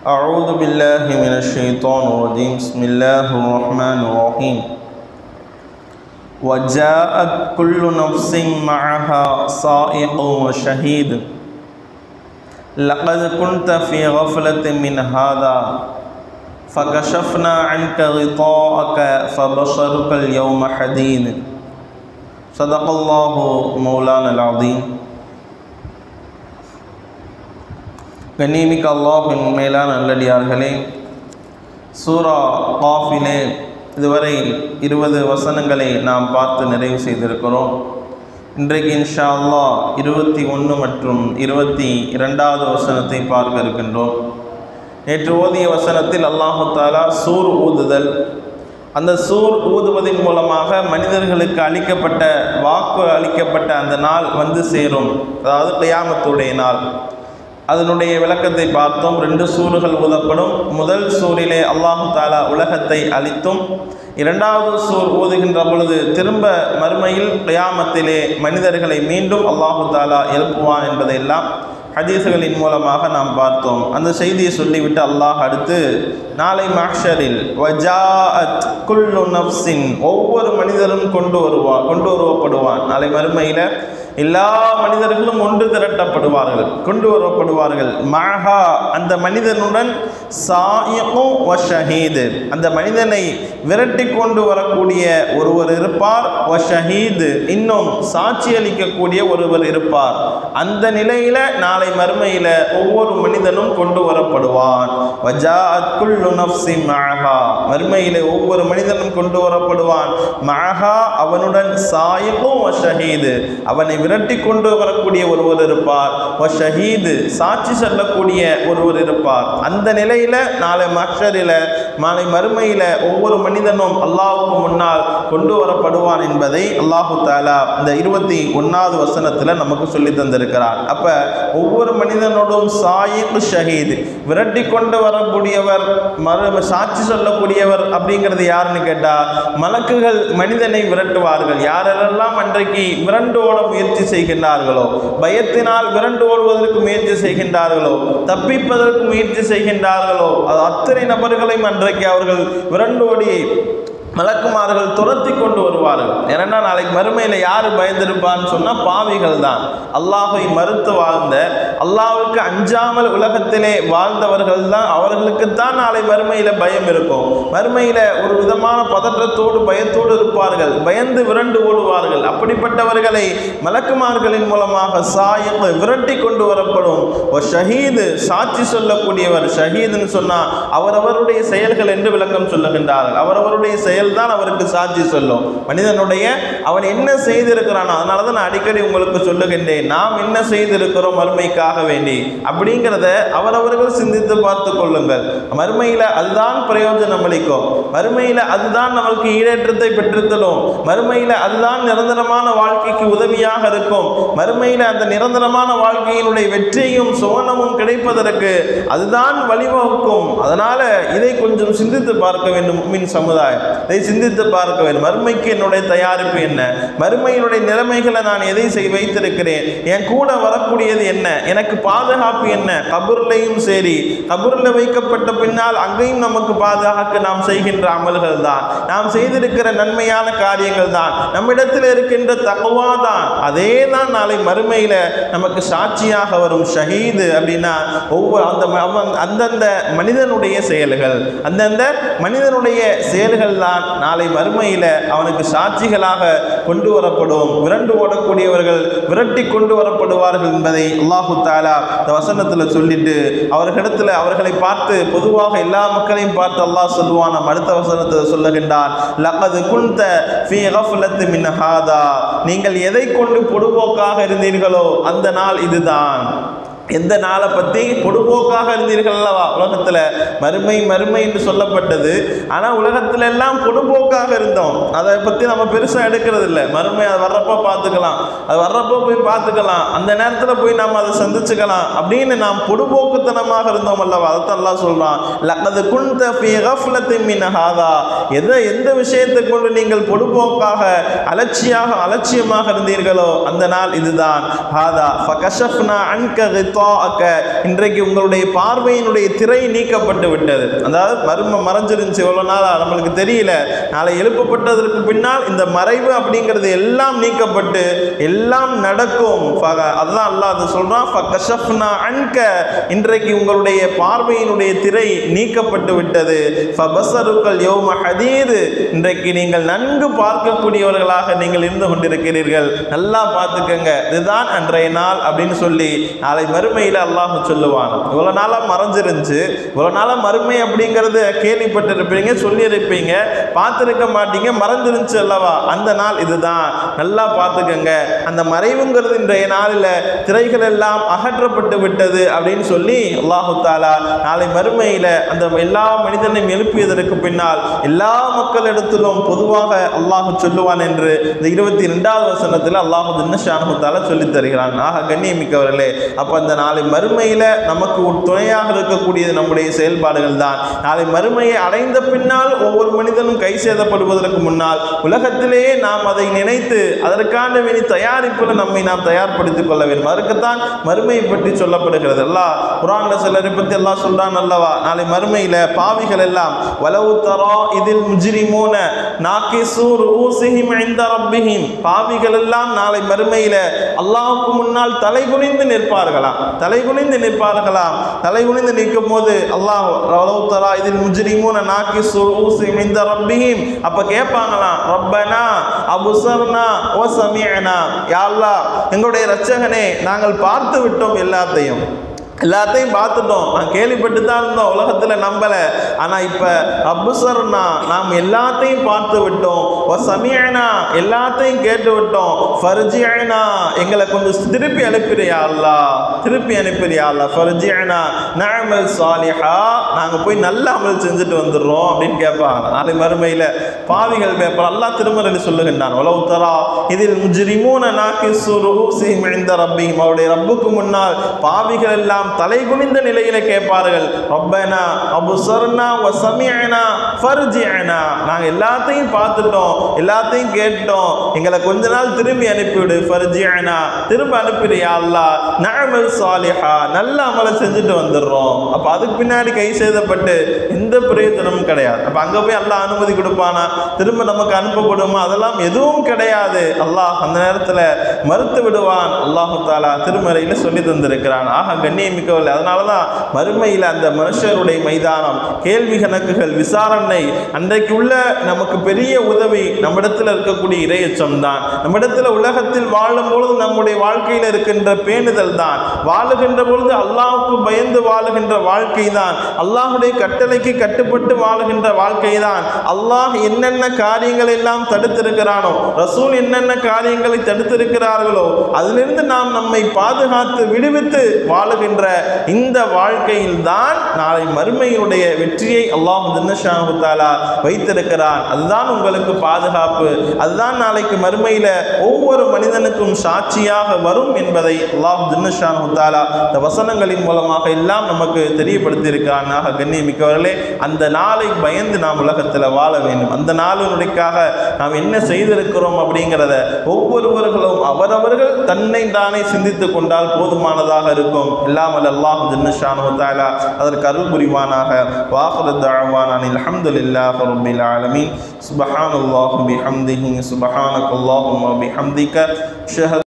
أعوذ بالله من الشيطان الرجيم بسم الله الرحمن الرحيم وجاءت كل نفس معها سائق وشهيد لقد كنت في غفلة من هذا فكشفنا عنك غطاءك فبصرك اليوم حديد صدق الله مولانا العظيم கண்ணியமிக்க அல்லாஹின் மேலான நல்லடியார்களே சூரா காஃபிலே இதுவரை இருபது வசனங்களை நாம் பார்த்து நிறைவு செய்திருக்கிறோம் இன்றைக்கு இன்ஷா அல்லாஹ் இருபத்தி ஒன்று மற்றும் இருபத்தி இரண்டாவது வசனத்தை பார்க்க இருக்கின்றோம் நேற்று ஓதிய வசனத்தில் அல்லாஹு தாலா சூர் ஊதுதல் அந்த சூர் ஊதுவதன் மூலமாக மனிதர்களுக்கு அளிக்கப்பட்ட வாக்கு அளிக்கப்பட்ட அந்த நாள் வந்து சேரும் அதாவது கியாமத்துடைய நாள் அதனுடைய விளக்கத்தை பார்த்தோம் ரெண்டு சூறுகள் ஊதப்படும் முதல் சூரிலே அல்லாஹு தாலா உலகத்தை அளித்தும் இரண்டாவது சூர் ஊதுகின்ற பொழுது திரும்ப மறுமையில் கியாமத்திலே மனிதர்களை மீண்டும் அல்லாஹு தாலா எழுப்புவான் என்பதையெல்லாம் ஹதீசுகளின் மூலமாக நாம் பார்த்தோம் அந்த செய்தியை சொல்லிவிட்டு அல்லாஹ் அடுத்து நாளை மாஷரில் வஜாஅத் குல்லு நப்சின் ஒவ்வொரு மனிதரும் கொண்டு வருவான் கொண்டு வருவப்படுவான் நாளை மறுமையில் எல்லா மனிதர்களும் ஒன்று திரட்டப்படுவார்கள் கொண்டு வரப்படுவார்கள் மஹா அந்த மனிதனுடன் சாயமும் வ ஷஹீது அந்த மனிதனை விரட்டி கொண்டு வரக்கூடிய ஒருவர் இருப்பார் வ ஷஹீது இன்னும் சாட்சி அளிக்கக்கூடிய ஒருவர் இருப்பார் அந்த நிலையில நாளை மறுமையில ஒவ்வொரு மனிதனும் கொண்டு வரப்படுவான் வஜாஅத் குல்லு நஃப்ஸி மஹா மறுமையில ஒவ்வொரு மனிதனும் கொண்டு வரப்படுவான் மஹா அவனுடன் சாயமும் வ ஷஹீது அவனை விரட்டி கொண்டு வரக்கூடிய ஒருவர் இருப்பார் ஓ ஷஹீது சாட்சி சொல்லக்கூடிய ஒருவர் இருப்பார் அந்த நிலையில நாளை மக்ஷரில நாளை மறுமையில ஒவ்வொரு மனிதனும் அல்லாஹுக்கு முன்னால் கொண்டு வரப்படுவான் என்பதை அல்லாஹு தாலா இந்த இருபத்தி ஒன்னாவது வசனத்துல நமக்கு சொல்லி தந்திருக்கிறார் அப்ப ஒவ்வொரு மனிதனோடும் சாயிக் ஷஹீது விரட்டி கொண்டு வரக்கூடியவர் மறு சாட்சி சொல்லக்கூடியவர் அப்படிங்கிறது யாருன்னு கேட்டா மலக்குகள் மனிதனை விரட்டுவார்கள் யாரெல்லாம் அன்றைக்கு விரண்டு ஓட முயற்சி செய்கின்றார்களோ பயத்தினால் விரண்டு ஓடுவதற்கு முயற்சி செய்கின்றார்களோ தப்பிப்பதற்கு முயற்சி செய்கின்றார்களோ அது அத்தனை நபர்களையும் அன்றைக்கு அவர்கள் விரண்டோடி மலக்குமார்கள் துரத்தி கொண்டு வருவார்கள் ஏன்னா நாளைக்கு மறுமையில் யார் பயந்திருப்பான்னு சொன்னால் பாவிகள் தான் அல்லாஹை மறுத்து வாழ்ந்த அல்லாஹுக்கு அஞ்சாமல் உலகத்திலே வாழ்ந்தவர்கள் தான் அவர்களுக்கு தான் நாளை மறுமையில் பயம் இருக்கும் மறுமையில் ஒரு விதமான பதற்றத்தோடு பயத்தோடு இருப்பார்கள் பயந்து விரண்டு ஓடுவார்கள் அப்படிப்பட்டவர்களை மலக்குமார்களின் மூலமாக சாயம் விரட்டி கொண்டு வரப்படும் ஒரு ஷஹீது சாட்சி சொல்லக்கூடியவர் ஷஹீதுன்னு சொன்னால் அவரவருடைய செயல்கள் என்று விளக்கம் சொல்லுகின்றார்கள் அவரவருடைய செயல் செயல் தான் அவருக்கு சாட்சி சொல்லும் மனிதனுடைய அவன் என்ன செய்திருக்கிறானோ அதனால தான் நான் அடிக்கடி உங்களுக்கு சொல்லுகின்றேன் நாம் என்ன செய்திருக்கிறோம் மறுமைக்காக வேண்டி அப்படிங்கிறத அவரவர்கள் சிந்தித்து பார்த்து கொள்ளுங்கள் மறுமையில் அதுதான் பிரயோஜனம் அளிக்கும் மறுமையில் அதுதான் நம்மளுக்கு ஈடேற்றத்தை பெற்றுத்தரும் மறுமையில் அதுதான் நிரந்தரமான வாழ்க்கைக்கு உதவியாக இருக்கும் மறுமையில் அந்த நிரந்தரமான வாழ்க்கையினுடைய வெற்றியும் சுவனமும் கிடைப்பதற்கு அதுதான் வழிவகுக்கும் அதனால இதை கொஞ்சம் சிந்தித்து பார்க்க வேண்டும் மின் சமுதாயம் இதை சிந்தித்து பார்க்க வேண்டும் மறுமைக்கு என்னுடைய தயாரிப்பு என்ன மறுமையினுடைய நிலைமைகளை நான் எதை செய் வைத்திருக்கிறேன் என் கூட வரக்கூடியது என்ன எனக்கு பாதுகாப்பு என்ன கபூர்லையும் சரி கபூரில் வைக்கப்பட்ட பின்னால் அங்கேயும் நமக்கு பாதுகாக்க நாம் செய்கின்ற அமல்கள் தான் நாம் செய்திருக்கிற நன்மையான காரியங்கள் தான் நம்மிடத்தில் இருக்கின்ற தகவா தான் அதே தான் நாளை மறுமையில் நமக்கு சாட்சியாக வரும் ஷஹீது அப்படின்னா ஒவ்வொரு அந்த அந்தந்த மனிதனுடைய செயல்கள் அந்தந்த மனிதனுடைய செயல்கள் தான் நாளை மறுமையில் அவனுக்கு சாட்சிகளாக கொண்டு வரப்படும் விரண்டு ஓடக்கூடியவர்கள் விரட்டி கொண்டு வரப்படுவார்கள் என்பதை அல்லாஹு தாலா இந்த வசனத்தில் சொல்லிட்டு அவர்களிடத்தில் அவர்களை பார்த்து பொதுவாக எல்லா மக்களையும் பார்த்து அல்லாஹ் சொல்லுவான் நம்ம அடுத்த வசனத்தில் சொல்லுகின்றான் லகது குந்த ஃபி கஃபலத்து மின் ஹாதா நீங்கள் எதை கொண்டு பொடுபோக்காக இருந்தீர்களோ அந்த நாள் இதுதான் எந்த நாளை பற்றி பொடுபோக்காக இருந்தீர்கள் அல்லவா உலகத்தில் மறுமை மறுமை என்று சொல்லப்பட்டது ஆனால் உலகத்துல எல்லாம் பொடுபோக்காக இருந்தோம் அதை பற்றி நம்ம பெருசாக எடுக்கிறது இல்லை மறுமை அது வர்றப்போ பார்த்துக்கலாம் அது வர்றப்போ போய் பார்த்துக்கலாம் அந்த நேரத்தில் போய் நாம் அதை சந்திச்சுக்கலாம் அப்படின்னு நாம் பொடுபோக்குத்தனமாக இருந்தோம் அல்லவா அதைத்தான் எல்லாம் சொல்கிறான் லக்கது குந்த ஃபி கஃப்லத்தின் மின் ஹாதா எதை எந்த விஷயத்தை கொண்டு நீங்கள் பொடுபோக்காக அலட்சியாக அலட்சியமாக இருந்தீர்களோ அந்த நாள் இதுதான் ஹாதா ஃபகஷஃப்னா அன்க غطاءك இன்றைக்கு உங்களுடைய பார்வையினுடைய திரை நீக்கப்பட்டு விட்டது அதாவது மர்ம மறைஞ்சிருந்துச்சு எவ்வளோ நாள் நம்மளுக்கு தெரியல நாளை எழுப்பப்பட்டதற்கு பின்னால் இந்த மறைவு அப்படிங்கிறது எல்லாம் நீக்கப்பட்டு எல்லாம் நடக்கும் ஃபக- அதான் அல்லாஹ் அது சொல்றான் ஃபகஷஃப்னா அன்க இன்றைக்கு உங்களுடைய பார்வையினுடைய திரை நீக்கப்பட்டு விட்டது ஃபபஸருக்கல் யௌம ஹதீது இன்றைக்கு நீங்கள் நன்கு பார்க்கக்கூடியவர்களாக நீங்கள் இருந்து கொண்டிருக்கிறீர்கள் நல்லா பார்த்துக்கங்க இதுதான் அன்றைய நாள் அப்படின்னு சொல்லி நாளை மறுமையில் அல்லாஹ் சொல்லுவான் இவ்வளோ நாளாக மறைஞ்சிருந்துச்சு இவ்வளோ நாளாக மறுமை அப்படிங்கிறத கேள்விப்பட்டிருப்பீங்க சொல்லியிருப்பீங்க பார்த்துருக்க மாட்டீங்க மறந்துருந்துச்சு அல்லவா அந்த நாள் இதுதான் நல்லா பார்த்துக்கங்க அந்த மறைவுங்கிறது இன்றைய நாளில் திரைகள் எல்லாம் அகற்றப்பட்டு விட்டது அப்படின்னு சொல்லி அல்லாஹு தாலா நாளை மறுமையில் அந்த எல்லா மனிதனையும் எழுப்பியதற்கு பின்னால் எல்லா மக்களிடத்திலும் பொதுவாக அல்லாஹ் சொல்லுவான் என்று இந்த இருபத்தி ரெண்டாவது வசனத்தில் அல்லாஹு தின்னஷானு தாலா சொல்லித் தருகிறான் ஆக கண்ணியமிக்கவர்களே அப்போ அந்த நாளை மறுமையில் நமக்கு ஒரு துணையாக இருக்கக்கூடியது நம்முடைய செயல்பாடுகள் தான் நாளை மறுமையை அடைந்த பின்னால் ஒவ்வொரு மனிதனும் கை சேதப்படுவதற்கு முன்னால் உலகத்திலேயே நாம் அதை நினைத்து அதற்கான வேண்டி தயாரிப்பில் நம்மை நாம் தயார்படுத்திக் கொள்ள வேண்டும் அதற்குத்தான் மறுமையை பற்றி சொல்லப்படுகிறது அல்லாஹ் குரான்ல சிலரை பற்றி எல்லாம் சொல்றான் அல்லவா நாளை மறுமையில பாவிகள் எல்லாம் வலவு தரா இதில் முஜ்ரிமூன நாக்கிசூர் ஊசிஹிம் இந்த ரப்பிஹிம் பாவிகள் எல்லாம் நாளை மறுமையில அல்லாஹ்வுக்கு முன்னால் தலைகுனிந்து நிற்பார்களாம் தலைகுனிந்து நிற்பார்களாம் தலைகுனிந்து நிற்கும் போது அல்லாஹ் வலவு தரா இதில் முஜ்ரிமூன நாக்கிசூர் ஊசிஹிம் இந்த ரப்பிஹிம் அப்ப கேட்பாங்களாம் ரப்பனா அபுசர்னா ஓ சமியனா யா அல்லாஹ் எங்களுடைய இரட்சகனே நாங்கள் பார்த்து விட்டோம் எல்லாத்தையும் எல்லாத்தையும் பார்த்துட்டோம் நான் கேள்விப்பட்டு தான் இருந்தோம் உலகத்தில் நம்பலை ஆனால் இப்போ அபுசர்னா நாம் எல்லாத்தையும் பார்த்து விட்டோம் ஒ சமியனா எல்லாத்தையும் கேட்டு விட்டோம் ஃபர்ஜியனா எங்களை கொஞ்சம் திருப்பி அனுப்பிறியா அல்லா திருப்பி அனுப்பிறியா அல்லா ஃபர்ஜியனா நஅமல் சாலிஹா நாங்கள் போய் நல்ல அமல் செஞ்சுட்டு வந்துடுறோம் அப்படின்னு கேட்பாங்க நாளை மறுமையில் பாவிகள் பேப்பர் அல்லாஹ் திருமறை சொல்லுகின்றான் உலவு தரா இதில் முஜ்ரிமூன நாக்கி சுருஹூசிஹிம் இன்த ரப்பிஹிம் அவருடைய ரப்புக்கு முன்னால் பாவிகள் எல்லாம் தலை குனிந்த நிலையில கேட்பார்கள் ரப்பனா அபுசர்னா வ சமிஅனா ஃபர்ஜிஅனா நாங்க எல்லாத்தையும் பார்த்துட்டோம் எல்லாத்தையும் கேட்டோம் எங்களை கொஞ்ச நாள் திரும்பி அனுப்பிவிடு ஃபர்ஜிஅனா திரும்ப அனுப்பிடுயா அல்லாஹ் நஅமல் சாலிஹா நல்ல அமலை செஞ்சுட்டு வந்துடுறோம் அப்ப அதுக்கு பின்னாடி கை செய்தப்பட்டு எந்த பிரயோஜனமும் கிடையாது அப்ப அங்க போய் அல்லாஹ் அனுமதி கொடுப்பானா திரும்ப நமக்கு அனுப்பப்படுமா அதெல்லாம் எதுவும் கிடையாது அல்லாஹ் அந்த நேரத்துல மறுத்து விடுவான் அல்லாஹு தாலா திருமறையில சொல்லி தந்திருக்கிறான் ஆக கண்ணியமிக்கவில்லை அதனால தான் மறுமையில் அந்த மனுஷருடைய மைதானம் கேள்வி கணக்குகள் விசாரணை அன்றைக்கு உள்ள நமக்கு பெரிய உதவி நம்மிடத்தில் இருக்கக்கூடிய இரையச்சம் தான் நம்மிடத்தில் உலகத்தில் வாழும் பொழுது நம்முடைய வாழ்க்கையில் இருக்கின்ற பேணுதல் தான் வாழுகின்ற பொழுது அல்லாஹ்வுக்கு பயந்து வாழுகின்ற வாழ்க்கை தான் அல்லாஹுடைய கட்டளைக்கு கட்டுப்பட்டு வாழுகின்ற வாழ்க்கை தான் அல்லாஹ் என்னென்ன காரியங்கள் எல்லாம் தடுத்திருக்கிறானோ ரசூல் என்னென்ன காரியங்களை தடுத்திருக்கிறார்களோ அதிலிருந்து நாம் நம்மை பாதுகாத்து விடுவித்து வாழுகின்ற இந்த வாழ்க்கையில் தான் நாளை மறுமையினுடைய வெற்றியை அல்லாஹ் தின்னஷாஹு தாலா வைத்திருக்கிறான் அதுதான் உங்களுக்கு பாதுகாப்பு அதுதான் நாளைக்கு மறுமையில ஒவ்வொரு மனிதனுக்கும் சாட்சியாக வரும் என்பதை அல்லாஹ் தின்னஷாஹு தாலா இந்த வசனங்களின் மூலமாக எல்லாம் நமக்கு தெரியப்படுத்தி இருக்கிறான் ஆக கண்ணியமிக்கவர்களே அந்த நாளை பயந்து நாம் உலகத்தில் வாழ வேண்டும் அந்த நாளினுடைக்காக நாம் என்ன செய்திருக்கிறோம் அப்படிங்கிறத ஒவ்வொருவர்களும் அவரவர்கள் தன்னை தானே சிந்தித்து கொண்டால் போதுமானதாக இருக்கும் இல்லாமல் அல்லாஹ் ஜின்னஷானு தாலா அதற்கு அருள் புரிவானாக வாஹரு தாழ்வானான் அல்ஹம்துலில்லாஹ் ரப்பில் ஆலமீன் சுபஹானல்லாஹு பிஹம்திஹி சுபஹானக்கல்லாஹும்ம பிஹம்திக ஷஹத்